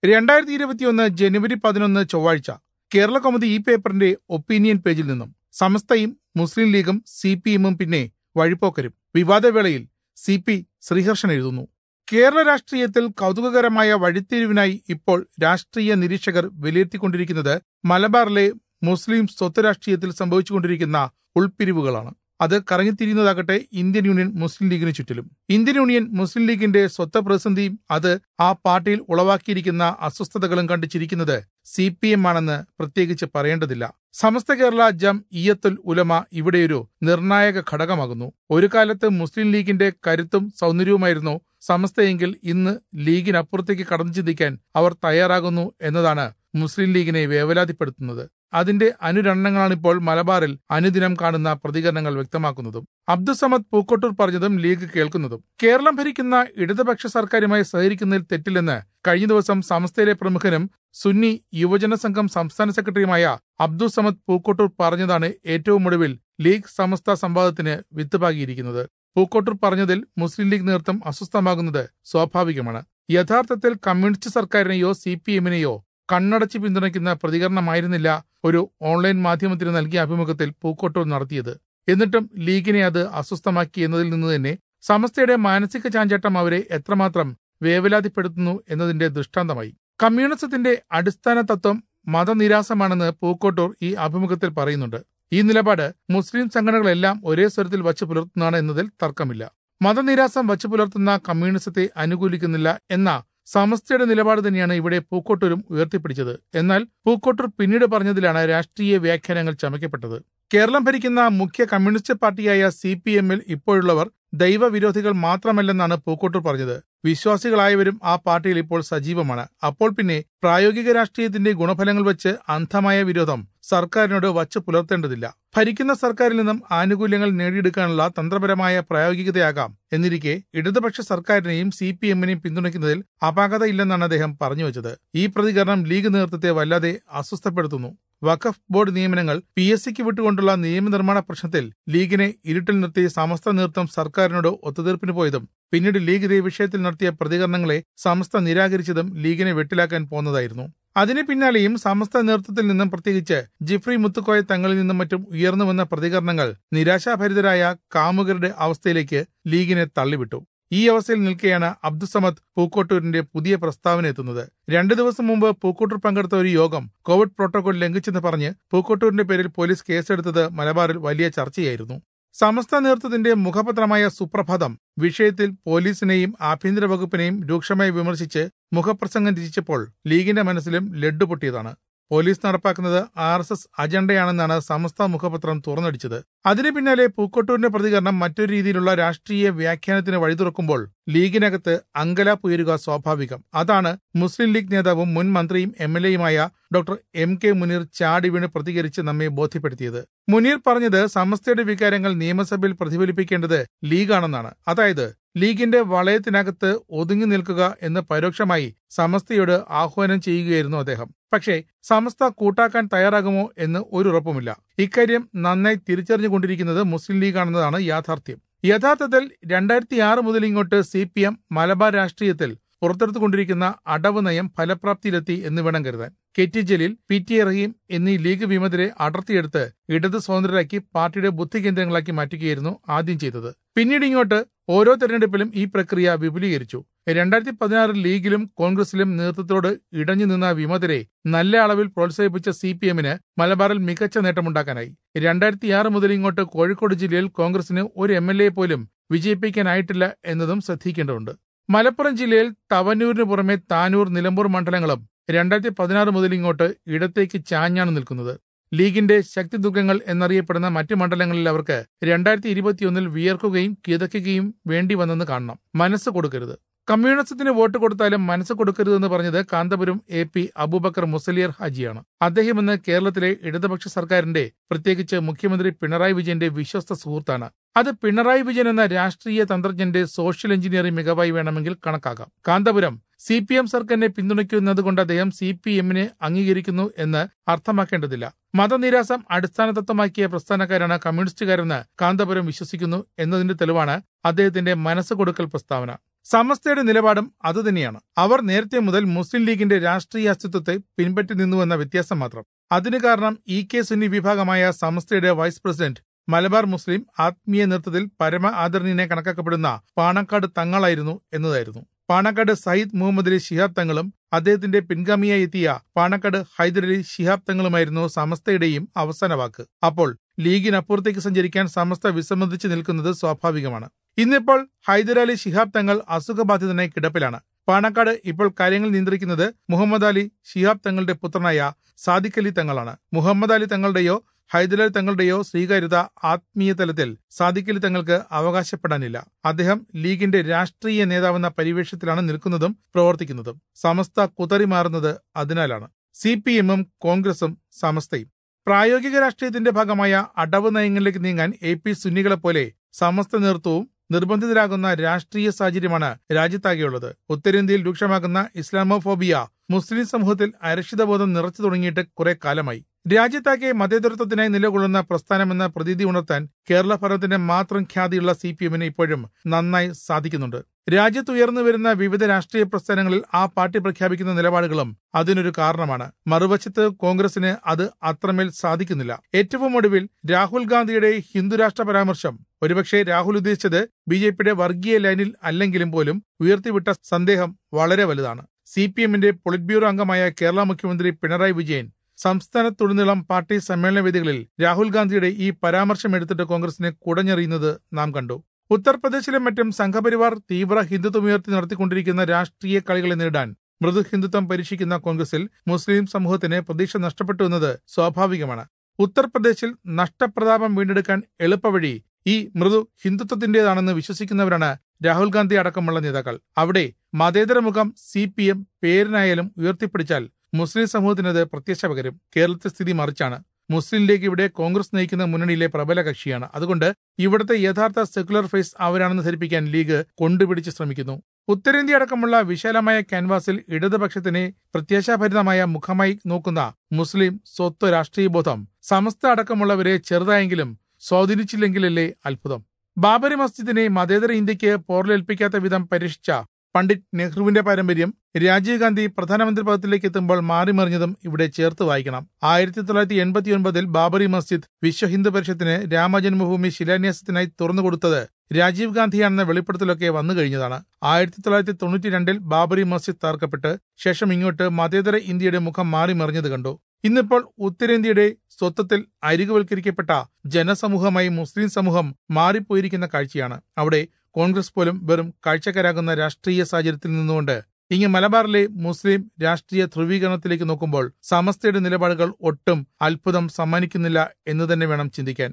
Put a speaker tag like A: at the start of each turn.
A: രണ്ടായിരത്തി ഇരുപത്തിയൊന്ന് ജനുവരി പതിനൊന്ന് ചൊവ്വാഴ്ച കേരള കൗമുദി ഈ പേപ്പറിന്റെ ഒപ്പീനിയൻ പേജിൽ നിന്നും സമസ്തയും മുസ്ലിം ലീഗും സി പി എമ്മും പിന്നെ വഴിപ്പോക്കരും വിവാദവേളയിൽ സി പി ശ്രീഹർഷൻ എഴുതുന്നു കേരള രാഷ്ട്രീയത്തിൽ കൗതുകകരമായ വഴിത്തിരിവിനായി ഇപ്പോൾ രാഷ്ട്രീയ നിരീക്ഷകർ വിലയിരുത്തിക്കൊണ്ടിരിക്കുന്നത് മലബാറിലെ മുസ്ലിം സ്വത്ത് രാഷ്ട്രീയത്തിൽ സംഭവിച്ചുകൊണ്ടിരിക്കുന്ന ഉൾപ്പിരിവുകളാണ് അത് കറങ്ങിത്തിരിയുന്നതാകട്ടെ ഇന്ത്യൻ യൂണിയൻ മുസ്ലിം ലീഗിന് ചുറ്റിലും ഇന്ത്യൻ യൂണിയൻ മുസ്ലിം ലീഗിന്റെ സ്വത്ത് പ്രതിസന്ധിയും അത് ആ പാർട്ടിയിൽ ഉളവാക്കിയിരിക്കുന്ന അസ്വസ്ഥതകളും കണ്ടു ചിരിക്കുന്നത് സി പി എം ആണെന്ന് പ്രത്യേകിച്ച് പറയേണ്ടതില്ല സമസ്ത കേരള ജം ഇയത്തുൽ ഉലമ ഇവിടെയൊരു നിർണായക ഘടകമാകുന്നു ഒരു കാലത്ത് മുസ്ലിം ലീഗിന്റെ കരുത്തും സൗന്ദര്യവുമായിരുന്നു സമസ്തയെങ്കിൽ ഇന്ന് ലീഗിനപ്പുറത്തേക്ക് കടന്നു ചിന്തിക്കാൻ അവർ തയ്യാറാകുന്നു എന്നതാണ് മുസ്ലിം ലീഗിനെ വേവലാതിപ്പെടുത്തുന്നത് അതിന്റെ അനുരണങ്ങളാണിപ്പോൾ മലബാറിൽ അനുദിനം കാണുന്ന പ്രതികരണങ്ങൾ വ്യക്തമാക്കുന്നതും അബ്ദുസമദ് പൂക്കോട്ടൂർ പറഞ്ഞതും ലീഗ് കേൾക്കുന്നതും കേരളം ഭരിക്കുന്ന ഇടതുപക്ഷ സർക്കാരുമായി സഹകരിക്കുന്നതിൽ തെറ്റില്ലെന്ന് കഴിഞ്ഞ ദിവസം സംസ്ഥയിലെ പ്രമുഖനും സുന്നി യുവജന സംഘം സംസ്ഥാന സെക്രട്ടറിയുമായ അബ്ദുൾ സമദ് പൂക്കോട്ടൂർ പറഞ്ഞതാണ് ഏറ്റവും ഒടുവിൽ ലീഗ് സമസ്ത സംവാദത്തിന് വിത്തുപാകിയിരിക്കുന്നത് പൂക്കോട്ടൂർ പറഞ്ഞതിൽ മുസ്ലിം ലീഗ് നേതൃത്വം അസ്വസ്ഥമാകുന്നത് സ്വാഭാവികമാണ് യഥാർത്ഥത്തിൽ കമ്മ്യൂണിസ്റ്റ് സർക്കാരിനെയോ സി പി എമ്മിനെയോ കണ്ണടച്ച് പിന്തുണയ്ക്കുന്ന പ്രതികരണമായിരുന്നില്ല ഒരു ഓൺലൈൻ മാധ്യമത്തിന് നൽകിയ അഭിമുഖത്തിൽ പൂക്കോട്ടൂർ നടത്തിയത് എന്നിട്ടും ലീഗിനെ അത് അസ്വസ്ഥമാക്കി എന്നതിൽ നിന്ന് തന്നെ സമസ്തയുടെ മാനസിക ചാഞ്ചാട്ടം അവരെ എത്രമാത്രം വേവലാതിപ്പെടുത്തുന്നു എന്നതിന്റെ ദൃഷ്ടാന്തമായി കമ്മ്യൂണിസത്തിന്റെ അടിസ്ഥാന തത്വം മതനിരാസമാണെന്ന് പൂക്കോട്ടൂർ ഈ അഭിമുഖത്തിൽ പറയുന്നുണ്ട് ഈ നിലപാട് മുസ്ലിം സംഘടനകളെല്ലാം ഒരേ സ്വരത്തിൽ വച്ചു പുലർത്തുന്നതാണ് എന്നതിൽ തർക്കമില്ല മതനിരാസം വച്ചു പുലർത്തുന്ന കമ്മ്യൂണിസത്തെ അനുകൂലിക്കുന്നില്ല എന്ന സമസ്തയുടെ നിലപാട് തന്നെയാണ് ഇവിടെ പൂക്കോട്ടൂരും ഉയർത്തിപ്പിടിച്ചത് എന്നാൽ പൂക്കോട്ടൂർ പിന്നീട് പറഞ്ഞതിലാണ് രാഷ്ട്രീയ വ്യാഖ്യാനങ്ങൾ ചമയ്ക്കപ്പെട്ടത് കേരളം ഭരിക്കുന്ന മുഖ്യ കമ്മ്യൂണിസ്റ്റ് പാർട്ടിയായ സി പി എമ്മിൽ ഇപ്പോഴുള്ളവർ ദൈവവിരോധികൾ മാത്രമല്ലെന്നാണ് പൂക്കോട്ടൂർ പറഞ്ഞത് വിശ്വാസികളായവരും ആ പാർട്ടിയിൽ ഇപ്പോൾ സജീവമാണ് അപ്പോൾ പിന്നെ പ്രായോഗിക രാഷ്ട്രീയത്തിന്റെ ഗുണഫലങ്ങൾ വെച്ച് അന്ധമായ വിരോധം സർക്കാരിനോട് വച്ചു പുലർത്തേണ്ടതില്ല ഭരിക്കുന്ന സർക്കാരിൽ നിന്നും ആനുകൂല്യങ്ങൾ നേടിയെടുക്കാനുള്ള തന്ത്രപരമായ പ്രായോഗികതയാകാം എന്നിരിക്കെ ഇടതുപക്ഷ സർക്കാരിനെയും സി പി എമ്മിനെയും പിന്തുണയ്ക്കുന്നതിൽ അപാകതയില്ലെന്നാണ് അദ്ദേഹം പറഞ്ഞുവച്ചത് ഈ പ്രതികരണം ലീഗ് നേതൃത്വത്തെ വല്ലാതെ അസ്വസ്ഥപ്പെടുത്തുന്നു വഖഫ് ബോർഡ് നിയമനങ്ങൾ പി എസ് സിക്ക് വിട്ടുകൊണ്ടുള്ള നിയമനിർമ്മാണ പ്രശ്നത്തിൽ ലീഗിനെ ഇരുട്ടിൽ നിർത്തി സമസ്ത നേതൃത്വം സർക്കാരിനോട് ഒത്തുതീർപ്പിന് പോയതും പിന്നീട് ലീഗ് ഇതേ വിഷയത്തിൽ നടത്തിയ പ്രതികരണങ്ങളെ സമസ്ത നിരാകരിച്ചതും ലീഗിനെ വെട്ടിലാക്കാൻ പോന്നതായിരുന്നു അതിന് പിന്നാലെയും സമസ്ത നേതൃത്വത്തിൽ നിന്നും പ്രത്യേകിച്ച് ജിഫ്രി മുത്തുക്കോയ തങ്ങളിൽ നിന്നും മറ്റും ഉയർന്നു വന്ന പ്രതികരണങ്ങൾ നിരാശാഭരിതരായ കാമുകരുടെ അവസ്ഥയിലേക്ക് ലീഗിനെ തള്ളിവിട്ടു ഈ അവസ്ഥയിൽ നിൽക്കെയാണ് അബ്ദുസമദ് പൂക്കോട്ടൂരിന്റെ പുതിയ പ്രസ്താവന എത്തുന്നത് രണ്ടു ദിവസം മുമ്പ് പൂക്കോട്ടൂർ പങ്കെടുത്ത ഒരു യോഗം കോവിഡ് പ്രോട്ടോകോൾ ലംഘിച്ചെന്ന് പറഞ്ഞ് പൂക്കോട്ടൂരിന്റെ പേരിൽ പോലീസ് കേസെടുത്തത് മലബാറിൽ വലിയ ചർച്ചയായിരുന്നു സമസ്ത നേതൃത്വത്തിന്റെ മുഖപത്രമായ സുപ്രഭാതം വിഷയത്തിൽ പോലീസിനെയും ആഭ്യന്തര വകുപ്പിനെയും രൂക്ഷമായി വിമർശിച്ച് മുഖപ്രസംഗം രചിച്ചപ്പോൾ ലീഗിന്റെ മനസ്സിലും ലഡ്ഡു പൊട്ടിയതാണ് പോലീസ് നടപ്പാക്കുന്നത് ആർ എസ് എസ് അജണ്ടയാണെന്നാണ് സമസ്ത മുഖപത്രം തുറന്നടിച്ചത് അതിനു പിന്നാലെ പൂക്കോട്ടൂരിന്റെ പ്രതികരണം മറ്റൊരു രീതിയിലുള്ള രാഷ്ട്രീയ വ്യാഖ്യാനത്തിന് വഴിതുറക്കുമ്പോൾ ലീഗിനകത്ത് അങ്കലാപ്പ് ഉയരുക സ്വാഭാവികം അതാണ് മുസ്ലിം ലീഗ് നേതാവും മുൻ മന്ത്രിയും എം എൽ എയുമായ ഡോക്ടർ എം കെ മുനീർ ചാടി വീണ് പ്രതികരിച്ച് നമ്മെ ബോധ്യപ്പെടുത്തിയത് മുനീർ പറഞ്ഞത് സമസ്തയുടെ വികാരങ്ങൾ നിയമസഭയിൽ പ്രതിഫലിപ്പിക്കേണ്ടത് ലീഗാണെന്നാണ് അതായത് ലീഗിന്റെ വളയത്തിനകത്ത് ഒതുങ്ങി നിൽക്കുക എന്ന് പരോക്ഷമായി സമസ്തയോട് ആഹ്വാനം ചെയ്യുകയായിരുന്നു അദ്ദേഹം പക്ഷേ സമസ്ത കൂട്ടാക്കാൻ തയ്യാറാകുമോ എന്ന് ഒരു ഉറപ്പുമില്ല ഇക്കാര്യം നന്നായി തിരിച്ചറിഞ്ഞുകൊണ്ടിരിക്കുന്നത് മുസ്ലിം ലീഗാണെന്നതാണ് യാഥാർത്ഥ്യം യഥാർത്ഥത്തിൽ രണ്ടായിരത്തി ആറ് മുതൽ ഇങ്ങോട്ട് സി പി എം മലബാർ രാഷ്ട്രീയത്തിൽ പുറത്തെടുത്തുകൊണ്ടിരിക്കുന്ന അടവ് നയം ഫലപ്രാപ്തിയിലെത്തി എന്ന് വേണം കരുതാൻ K T Jaleel P T Raheem എന്നീ ലീഗ് വിമതരെ അടർത്തിയെടുത്ത് ഇടത് സ്വതന്ത്രരാക്കി പാർട്ടിയുടെ ബുദ്ധി കേന്ദ്രങ്ങളാക്കി മാറ്റുകയായിരുന്നു ആദ്യം ചെയ്തത് പിന്നീട് ഇങ്ങോട്ട് ഓരോ തെരഞ്ഞെടുപ്പിലും ഈ പ്രക്രിയ വിപുലീകരിച്ചു രണ്ടായിരത്തി പതിനാറിൽ ലീഗിലും കോൺഗ്രസിലും നേതൃത്വത്തോട് ഇടഞ്ഞു നിന്ന വിമതരെ നല്ല അളവിൽ പ്രോത്സാഹിപ്പിച്ച സി പി എമ്മിന് മലബാറിൽ മികച്ച നേട്ടമുണ്ടാക്കാനായി രണ്ടായിരത്തി ആറ് മുതൽ ഇങ്ങോട്ട് കോഴിക്കോട് ജില്ലയിൽ കോൺഗ്രസിന് ഒരു എം എൽ എ പോലും വിജയിപ്പിക്കാനായിട്ടില്ല എന്നതും ശ്രദ്ധിക്കേണ്ടതുണ്ട് മലപ്പുറം ജില്ലയിൽ തവന്നൂരിന് പുറമെ താനൂർ നിലമ്പൂർ മണ്ഡലങ്ങളും രണ്ടായിരത്തി പതിനാറ് മുതൽ ഇങ്ങോട്ട് ഇടത്തേക്ക് ചാഞ്ഞാണ് നിൽക്കുന്നത് ലീഗിന്റെ ശക്തിദുർഗങ്ങൾ എന്നറിയപ്പെടുന്ന മറ്റു മണ്ഡലങ്ങളിൽ അവർക്ക് രണ്ടായിരത്തി ഇരുപത്തിയൊന്നിൽ വിയർക്കുകയും കിതയ്ക്കുകയും വേണ്ടി വന്നെന്ന് കാണണം മനസ്സ് കൊടുക്കരുത് കമ്മ്യൂണിസത്തിന് വോട്ട് കൊടുത്താലും മനസ്സ് കൊടുക്കരുതെന്ന് പറഞ്ഞത് കാന്തപുരം എ പി അബൂബക്കർ മുസലിയർ ഹാജിയാണ് അദ്ദേഹം ഇന്ന് കേരളത്തിലെ ഇടതുപക്ഷ സർക്കാരിന്റെ പ്രത്യേകിച്ച് മുഖ്യമന്ത്രി പിണറായി വിജയന്റെ വിശ്വസ്ത സുഹൃത്താണ് അത് പിണറായി വിജയൻ എന്ന രാഷ്ട്രീയ തന്ത്രജ്ഞന്റെ സോഷ്യൽ എഞ്ചിനീയറിംഗ് മികവായി വേണമെങ്കിൽ കണക്കാക്കാം കാന്തപുരം സി പി എം സർക്കാരിനെ പിന്തുണയ്ക്കുന്നത് കൊണ്ട് അദ്ദേഹം സി പി എമ്മിനെ അംഗീകരിക്കുന്നു എന്ന് അർത്ഥമാക്കേണ്ടതില്ല മതനിരാസം അടിസ്ഥാന തത്വമാക്കിയ പ്രസ്ഥാനക്കാരാണ് കമ്മ്യൂണിസ്റ്റുകാരെന്ന് കാന്തപുരം വിശ്വസിക്കുന്നു എന്നതിന്റെ തെളിവാണ് അദ്ദേഹത്തിന്റെ മനസ്സ് കൊടുക്കൽ പ്രസ്താവന സമസ്തയുടെ നിലപാടും അതുതന്നെയാണ് അവർ നേരത്തെ മുതൽ മുസ്ലിം ലീഗിന്റെ രാഷ്ട്രീയ അസ്തിത്വത്തെ പിൻപറ്റി നിന്നുവെന്ന വ്യത്യാസം മാത്രം അതിന് കാരണം ഇ കെ സുന്നി വിഭാഗമായ സമസ്തയുടെ വൈസ് പ്രസിഡന്റ് മലബാർ മുസ്ലിം ആത്മീയ നേതൃത്വത്തിൽ പരമ ആദരണീയനെ കണക്കാക്കപ്പെടുന്ന പാണക്കാട് തങ്ങളായിരുന്നു എന്നതായിരുന്നു പാണക്കാട് സയ്യിദ് മുഹമ്മദ് അലി ശിഹാബ് തങ്ങളും അദ്ദേഹത്തിന്റെ പിൻഗാമിയായി എത്തിയ പാണക്കാട് ഹൈദരലി ശിഹാബ് തങ്ങളുമായിരുന്നു സമസ്തയുടെയും അവസാന വാക്ക് അപ്പോൾ ലീഗിനപ്പുറത്തേക്ക് സഞ്ചരിക്കാൻ സമസ്ത വിസമ്മതിച്ചു നിൽക്കുന്നത് സ്വാഭാവികമാണ് ഇന്നിപ്പോൾ ഹൈദരലി ശിഹാബ് തങ്ങൾ അസുഖബാധിതനായി കിടപ്പിലാണ് പാണക്കാട് ഇപ്പോൾ കാര്യങ്ങൾ നിയന്ത്രിക്കുന്നത് മുഹമ്മദ് അലി ശിഹാബ് തങ്ങളുടെ പുത്രനായ സാദിഖ് അലി തങ്ങളാണ് മുഹമ്മദ് അലി തങ്ങളുടെയോ ഹൈദരലി തങ്ങളുടെയോ സ്വീകാര്യത ആത്മീയ തലത്തിൽ സാദിഖ് അലി തങ്ങൾക്ക് അവകാശപ്പെടാനില്ല അദ്ദേഹം ലീഗിന്റെ രാഷ്ട്രീയ നേതാവെന്ന പരിവേഷത്തിലാണ് നിൽക്കുന്നതും പ്രവർത്തിക്കുന്നതും സമസ്ത കുതറിമാറുന്നത് അതിനാലാണ് സി പി എമ്മും കോൺഗ്രസും സമസ്തയും പ്രായോഗിക രാഷ്ട്രീയത്തിന്റെ ഭാഗമായ അടവ് നയങ്ങളിലേക്ക് നീങ്ങാൻ എ പി സുന്നികളെ പോലെ സമസ്ത നേതൃത്വവും നിർബന്ധിതരാകുന്ന രാഷ്ട്രീയ സാഹചര്യമാണ് രാജ്യത്താകെയുള്ളത് ഉത്തരേന്ത്യയിൽ രൂക്ഷമാകുന്ന ഇസ്ലാമോഫോബിയ മുസ്ലിം സമൂഹത്തിൽ അരക്ഷിതബോധം നിറച്ചു തുടങ്ങിയിട്ട് കുറെ കാലമായി രാജ്യത്താകെ മതേതരത്വത്തിനായി നിലകൊള്ളുന്ന പ്രസ്ഥാനമെന്ന പ്രതീതി ഉണർത്താൻ കേരള ഭരണത്തിന്റെ മാത്രം ഖ്യാതിയുള്ള സി പി എമ്മിന് ഇപ്പോഴും നന്നായി സാധിക്കുന്നുണ്ട് രാജ്യത്ത് ഉയർന്നു വരുന്ന വിവിധ രാഷ്ട്രീയ പ്രസ്ഥാനങ്ങളിൽ ആ പാർട്ടി പ്രഖ്യാപിക്കുന്ന നിലപാടുകളും അതിനൊരു കാരണമാണ് മറുവശത്ത് കോൺഗ്രസിന് അത് അത്രമേൽ സാധിക്കുന്നില്ല ഏറ്റവും ഒടുവിൽ രാഹുൽ ഗാന്ധിയുടെ ഹിന്ദുരാഷ്ട്ര പരാമർശം ഒരുപക്ഷെ രാഹുൽ ഉദ്ദേശിച്ചത് ബി ജെ പിയുടെ വർഗീയ ലൈനിൽ അല്ലെങ്കിലും പോലും ഉയർത്തിവിട്ട സന്ദേഹം വളരെ വലുതാണ് സി പി എമ്മിന്റെ പൊളിറ്റ് ബ്യൂറോ അംഗമായ കേരള മുഖ്യമന്ത്രി പിണറായി വിജയൻ സംസ്ഥാനത്തുടനീളം പാർട്ടി സമ്മേളന വേദികളിൽ രാഹുൽ ഗാന്ധിയുടെ ഈ പരാമർശം എടുത്തിട്ട് കോൺഗ്രസിനെ കുടഞ്ഞെറിയുന്നത് നാം കണ്ടു ഉത്തർപ്രദേശിലും മറ്റും സംഘപരിവാർ തീവ്ര ഹിന്ദുത്വം ഉയർത്തി നടത്തിക്കൊണ്ടിരിക്കുന്ന രാഷ്ട്രീയ കളികളെ നേരിടാൻ മൃദു ഹിന്ദുത്വം പരീക്ഷിക്കുന്ന കോൺഗ്രസിൽ മുസ്ലിം സമൂഹത്തിന് പ്രതീക്ഷ നഷ്ടപ്പെട്ടു എന്നത് സ്വാഭാവികമാണ് ഉത്തർപ്രദേശിൽ നഷ്ടപ്രതാപം വീണ്ടെടുക്കാൻ എളുപ്പവഴി ഈ മൃദു ഹിന്ദുത്വത്തിന്റേതാണെന്ന് വിശ്വസിക്കുന്നവരാണ് രാഹുൽ ഗാന്ധി അടക്കമുള്ള നേതാക്കൾ അവിടെ മതേതര മുഖം സി പി എം പേരിനായാലും ഉയർത്തിപ്പിടിച്ചാൽ മുസ്ലിം സമൂഹത്തിനത് പ്രത്യാശ പകരും കേരളത്തെ സ്ഥിതി മറിച്ചാണ് മുസ്ലിം ലീഗ് ഇവിടെ കോൺഗ്രസ് നയിക്കുന്ന മുന്നണിയിലെ പ്രബല കക്ഷിയാണ് അതുകൊണ്ട് ഇവിടുത്തെ യഥാർത്ഥ സെക്കുലർ ഫേസ് അവരാണെന്ന് ധരിപ്പിക്കാൻ ലീഗ് കൊണ്ടുപിടിച്ച് ശ്രമിക്കുന്നു ഉത്തരേന്ത്യ അടക്കമുള്ള വിശാലമായ ക്യാൻവാസിൽ ഇടതുപക്ഷത്തിനെ പ്രത്യാശാഭരിതമായ മുഖമായി നോക്കുന്ന മുസ്ലിം സ്വത്വ രാഷ്ട്രീയ ബോധം സമസ്ത അടക്കമുള്ളവരെ ചെറുതായെങ്കിലും സ്വാധീനിച്ചില്ലെങ്കിലല്ലേ അത്ഭുതം ബാബരി മസ്ജിദിനെ മതേതര ഇന്ത്യക്ക് പോറിലേൽപ്പിക്കാത്ത വിധം പരീക്ഷിച്ച പണ്ഡിറ്റ് നെഹ്റുവിന്റെ പാരമ്പര്യം രാജീവ് ഗാന്ധി പ്രധാനമന്ത്രി പദത്തിലേക്ക് എത്തുമ്പോൾ മാറിമറിഞ്ഞതും ഇവിടെ ചേർത്ത് വായിക്കണം ആയിരത്തി തൊള്ളായിരത്തി എൺപത്തിയൊൻപതിൽ ബാബറി മസ്ജിദ് വിശ്വ ഹിന്ദു പരിഷത്തിന് രാമജന്മഭൂമി ശിലാന്യാസത്തിനായി തുറന്നുകൊടുത്തത് രാജീവ് ഗാന്ധിയാണെന്ന വെളിപ്പെടുത്തലൊക്കെ വന്നു കഴിഞ്ഞതാണ് ആയിരത്തി തൊള്ളായിരത്തി തൊണ്ണൂറ്റി രണ്ടിൽ ബാബറി മസ്ജിദ് തകർക്കപ്പെട്ട് ശേഷം ഇങ്ങോട്ട് മതേതര ഇന്ത്യയുടെ മുഖം മാറി മറിഞ്ഞത് കണ്ടു ഇന്നിപ്പോൾ ഉത്തരേന്ത്യയുടെ സ്വത്വത്തിൽ അരികുവൽക്കരിക്കപ്പെട്ട ജനസമൂഹമായി മുസ്ലിം സമൂഹം മാറിപ്പോയിരിക്കുന്ന കാഴ്ചയാണ് അവിടെ കോൺഗ്രസ് പോലും വെറും കാഴ്ചക്കാരാകുന്ന രാഷ്ട്രീയ സാഹചര്യത്തിൽ നിന്നുകൊണ്ട് ഇങ്ങ് മലബാറിലെ മുസ്ലിം രാഷ്ട്രീയ ധ്രുവീകരണത്തിലേക്ക് നോക്കുമ്പോൾ സമസ്തയുടെ നിലപാടുകൾ ഒട്ടും അത്ഭുതം സമ്മാനിക്കുന്നില്ല എന്ന് തന്നെ വേണം ചിന്തിക്കാൻ